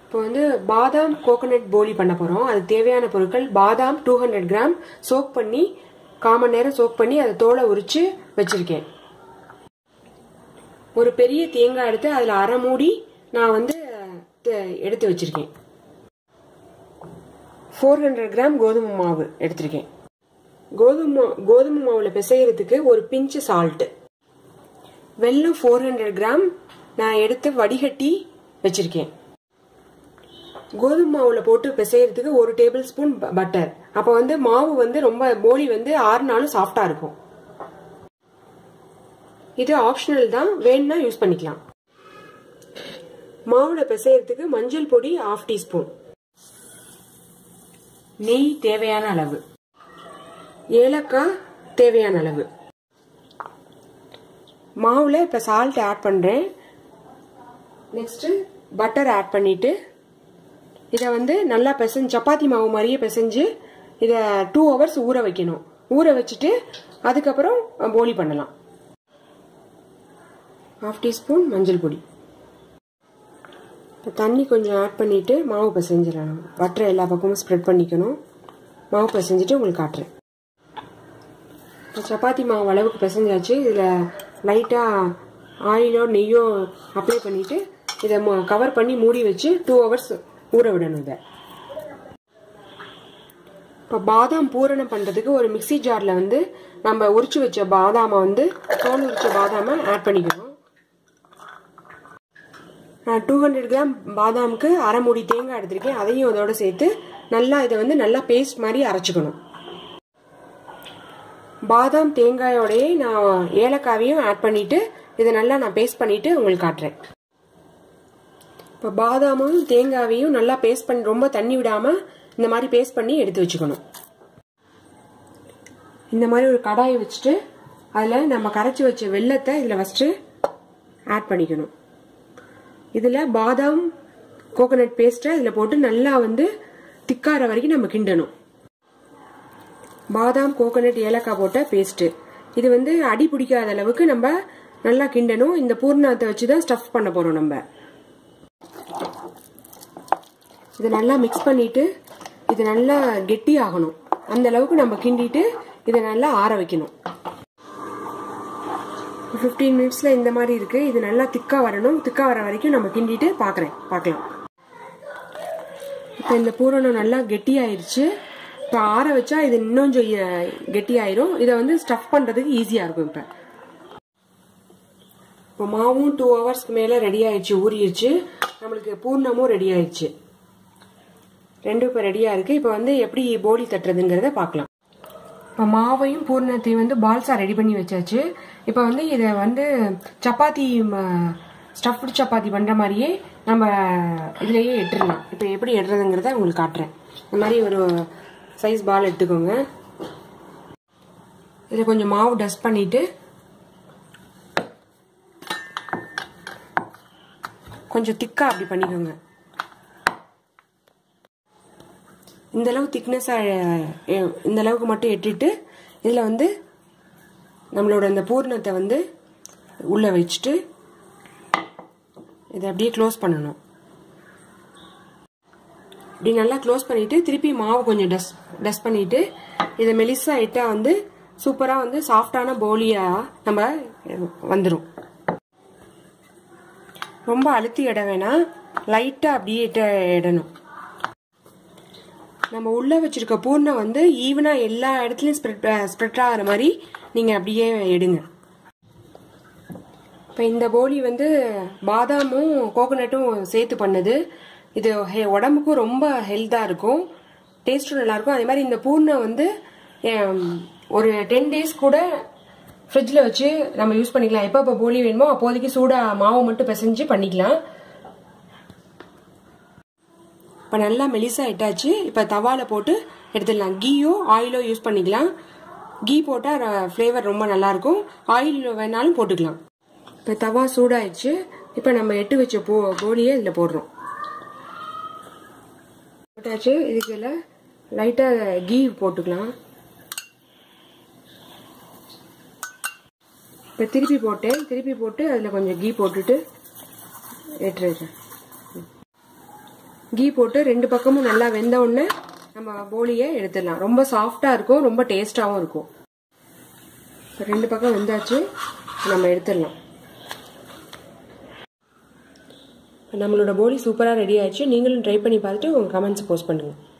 இப்போ வந்து பாதாம் கோகனட் போலி பண்ண போகிறோம் அதுக்கு தேவையான பொருட்கள் பாதாம் டூ ஹண்ட்ரட் கிராம் சோக் பண்ணி காமன் நேரம் சோக் பண்ணி அதை தோலை உரித்து வச்சுருக்கேன் ஒரு பெரிய தேங்காய் எடுத்து அதில் அரை மூடி நான் வந்து த- எடுத்து வச்சுருக்கேன் ஃபோர் ஹண்ட்ரட் கிராம் கோதுமை மாவு எடுத்திருக்கேன் கோதுமை மா- கோதுமை மாவில் பிசைகிறதுக்கு ஒரு பிஞ்சு சால்ட்டு வெல்லம் ஃபோர் ஹண்ட்ரட் கிராம் நான் எடுத்து வடிகட்டி வச்சிருக்கேன் கோதுமை மாவுல போட்டு பிசையறதுக்கு ஒரு டேபிள் ஸ்பூன் பட்டர் அப்போ வந்து மாவு வந்து ரொம்ப போலி வந்து ஆறுனாலும் சாஃப்டா இருக்கும் இது ஆப்ஷனல் தான் வேணும்னா யூஸ் பண்ணிக்கலாம் மாவுல பிசையறதுக்கு மஞ்சள் பொடி ஆஃப் டீஸ்பூன் நெய் தேவையான அளவு ஏலக்காய் தேவையான அளவு மாவில் இப்போ சால்ட் ஆட் பண்ணுறேன் நெக்ஸ்ட்டு பட்டர் ஆட் பண்ணிவிட்டு இதை வந்து நல்லா பிசைஞ்சு சப்பாத்தி மாவு மாதிரியே பிசைஞ்சு இதை டூ ஹவர்ஸ் ஊற வைக்கணும் ஊற வச்சுட்டு அதுக்கப்புறம் போலி பண்ணலாம் ஹாஃப் டீஸ்பூன் மஞ்சள் பொடி இப்போ தண்ணி கொஞ்சம் ஆட் பண்ணிவிட்டு மாவு பிசைஞ்சிடலாம் பட்டரை எல்லா பக்கமும் ஸ்ப்ரெட் பண்ணிக்கணும் மாவு பிசைஞ்சிட்டு உங்களுக்கு காட்டுறேன் இப்போ சப்பாத்தி மாவு அளவுக்கு பிசைஞ்சாச்சு இதில் லைட்டாக ஆயிலோ நெய்யோ அப்ளை பண்ணிவிட்டு இதை கவர் பண்ணி மூடி வச்சு டூ ஹவர்ஸ் ஊற விடணும் இதை இப்போ பாதாம் பூரணம் பண்ணுறதுக்கு ஒரு மிக்ஸி ஜாரில் வந்து நம்ம உரிச்சு வச்ச பாதாமை வந்து தோல் உரிச்ச பாதாமை ஆட் பண்ணிக்கணும் நான் டூ ஹண்ட்ரட் கிராம் பாதாமுக்கு அரை மூடி தேங்காய் எடுத்திருக்கேன் அதையும் அதோட சேர்த்து நல்லா இதை வந்து நல்லா பேஸ்ட் மாதிரி அரைச்சிக்கணும் பாதாம் தேங்காயோடயே நான் ஏலக்காவையும் ஆட் பண்ணிட்டு இதை நல்லா நான் பேஸ்ட் பண்ணிட்டு உங்களுக்கு காட்டுறேன் இப்போ பாதாமும் தேங்காவையும் நல்லா பேஸ்ட் பண்ணி ரொம்ப தண்ணி விடாம இந்த மாதிரி பேஸ்ட் பண்ணி எடுத்து வச்சுக்கணும் இந்த மாதிரி ஒரு கடாயை வச்சுட்டு அதில் நம்ம கரைச்சி வச்ச வெள்ளத்தை இதில் ஃபஸ்ட்டு ஆட் பண்ணிக்கணும் இதில் பாதாம் கோகனட் பேஸ்ட்டை இதில் போட்டு நல்லா வந்து திக்கார வரைக்கும் நம்ம கிண்டணும் பாதாம் கோகனட் ஏலக்காய் போட்ட பேஸ்ட்டு இது வந்து அடி பிடிக்காத அளவுக்கு நம்ம நல்லா கிண்டணும் இந்த பூர்ணத்தை வச்சு தான் ஸ்டஃப் பண்ண போகிறோம் நம்ம இதை நல்லா மிக்ஸ் பண்ணிட்டு இது நல்லா கெட்டி ஆகணும் அந்த அளவுக்கு நம்ம கிண்டிட்டு இதை நல்லா ஆற வைக்கணும் ஃபிஃப்டீன் மினிட்ஸில் இந்த மாதிரி இருக்கு இது நல்லா திக்காக வரணும் திக்காக வர வரைக்கும் நம்ம கிண்டிட்டு பார்க்குறேன் பார்க்கலாம் இப்போ இந்த பூரணம் நல்லா கெட்டியாயிருச்சு இப்போ ஆற வச்சா இது இன்னும் கொஞ்சம் எ- கெட்டியாயிரும் இதை வந்து ஸ்டஃப் பண்ணுறதுக்கு ஈஸியாக இருக்கும் இப்போ இப்போ மாவும் டூ ஹவர்ஸ்க்கு மேலே ரெடி ஆயிடுச்சு ஊறிடுச்சு நம்மளுக்கு பூர்ணமும் ரெடி ஆயிடுச்சு ரெண்டும் இப்போ ரெடியாக இருக்குது இப்போ வந்து எப்படி போலி தட்டுறதுங்கிறத பார்க்கலாம் இப்போ மாவையும் பூர்ணத்தையும் வந்து பால்ஸா ரெடி பண்ணி வச்சாச்சு இப்போ வந்து இதை வந்து சப்பாத்தி ஸ்டஃப்டு சப்பாத்தி பண்ணுற மாதிரியே நம்ம இதுலேயே எட்டுடலாம் இப்போ எப்படி எட்டுறதுங்கிறத உங்களுக்கு காட்டுறேன் இந்த மாதிரி ஒரு சைஸ் பால் எடுத்துக்கோங்க இதில் கொஞ்சம் மாவு டஸ்ட் பண்ணிட்டு கொஞ்சம் திக்காக அப்படி பண்ணிக்கோங்க இந்த அளவு திக்னஸாக இந்த அளவுக்கு மட்டும் எட்டிட்டு இதில் வந்து நம்மளோட இந்த பூர்ணத்தை வந்து உள்ளே வச்சுட்டு இதை அப்படியே க்ளோஸ் பண்ணணும் இப்படி நல்லா க்ளோஸ் பண்ணிட்டு திருப்பி மாவு கொஞ்சம் டஸ்ட் டஸ்ட் பண்ணிட்டு இதை மெலிசா இட்டா வந்து சூப்பராக வந்து சாஃப்டான போலியாக நம்ம வந்துடும் ரொம்ப அழுத்தி இட வேணாம் லைட்டாக அப்படியே இட்ட இடணும் நம்ம உள்ள வச்சிருக்க பூர்ணை வந்து ஈவனா எல்லா இடத்துலயும் ஸ்ப்ரெட் ஸ்ப்ரெட் ஆகிற மாதிரி நீங்க அப்படியே எடுங்க இப்போ இந்த போலி வந்து பாதாமும் கோகோனட்டும் சேர்த்து பண்ணது இது ஹெ- உடம்புக்கும் ரொம்ப ஹெல்த்தாக இருக்கும் டேஸ்ட்டும் நல்லா இருக்கும் அதே மாதிரி இந்த பூர்ணை வந்து ஹம், ஒரு டென் டேஸ் கூட ஃப்ரிட்ஜில் வச்சு நம்ம யூஸ் பண்ணிக்கலாம் எப்போ எப்போ போலி வேணுமோ அப்போதைக்கு சூடாக மாவு மட்டும் பிசைஞ்சு பண்ணிக்கலாம் இப்போ நல்லா மெலிசா இட்டாச்சு இப்போ தவால போட்டு எடுத்துடலாம் கீயோ ஆயிலோ யூஸ் பண்ணிக்கலாம் கீ போட்டால் ஃப்ளேவர் ரொம்ப நல்லாயிருக்கும் ஆயில் வேணாலும் போட்டுக்கலாம் இப்போ தவா சூடாயிடுச்சு இப்போ நம்ம எட்டு வச்ச போ போலியை இதில் போடுறோம் போட்டாச்சு இதுக்குள்ள லைட்டாக கீ போட்டுக்கலாம் இப்போ திருப்பி போட்டேன் திருப்பி போட்டு அதில் கொஞ்சம் கீ போட்டுட்டு ஏற்றுறேன் கீ போட்டு ரெண்டு பக்கமும் நல்லா வெந்த உடனே நம்ம போலியை எடுத்துடலாம் ரொம்ப சாஃப்டாக இருக்கும் ரொம்ப டேஸ்டாகவும் இருக்கும் ரெண்டு பக்கம் வெந்தாச்சு நம்ம எடுத்துடலாம் நம்மளோட போலி சூப்பராக ரெடி ஆயிடுச்சு நீங்களும் ட்ரை பண்ணி பார்த்துட்டு உங்கள் கமெண்ட்ஸ் போஸ்ட் பண்ணுங்கள்